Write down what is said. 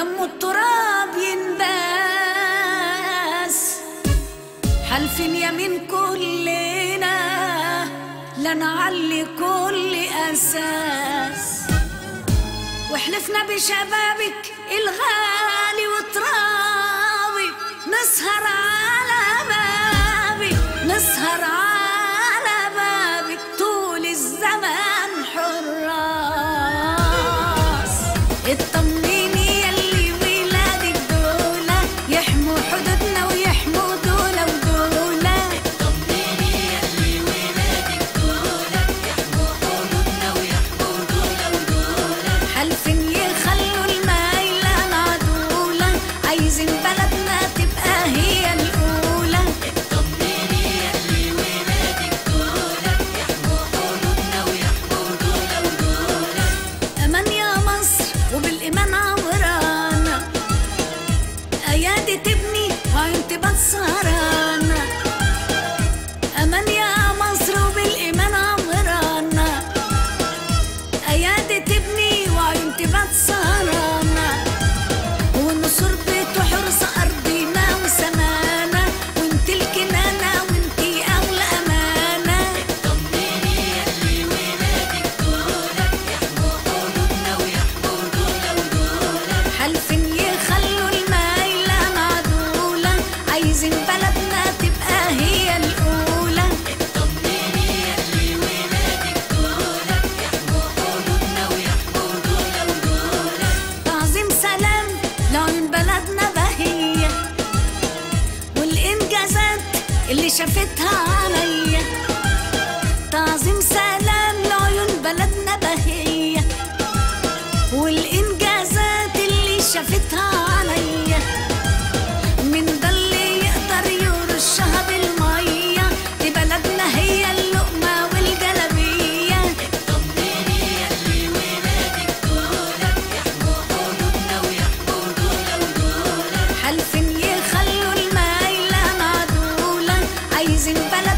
دم التراب ينداس حلفين يمين كلنا لا نعلي كل أساس وحلفنا بشبابك الغالي وترابي نسهر على بابك نسهر على بابك طول الزمان حراس اطمني يلي ولادك دولة يحموا حدودنا ويحموا دولة ودولة حلفين يخلوا الميلان عدولة عايزين بلدنا تبقى هي الأولى أمان يا مصر وبالإيمان عمرانا أيادي تبني وعين تبقى سهرانة أمان يا مصر وبالإيمان عمرانا أيادي تبني وعين تبقى سهرانة ونصر بيت وحرس أرضنا وسمانا وانت الكنانة وانتي أغلى أمانة حلفين يخلوا الميلان عدولة عايزين بلدنا تبقى هي الأولى تعظيم سلام لعيون بلدنا بهية والإنجازات اللي شافتها عليا تعظيم سلام لعيون بلدنا بهية والإنجازات اللي شافتها عليا من ده اللي يقدر يرشها بالمية دي بلدنا هي اللقمة والجلبية حلفين يخلوا الميلان عدولة عايزين بلد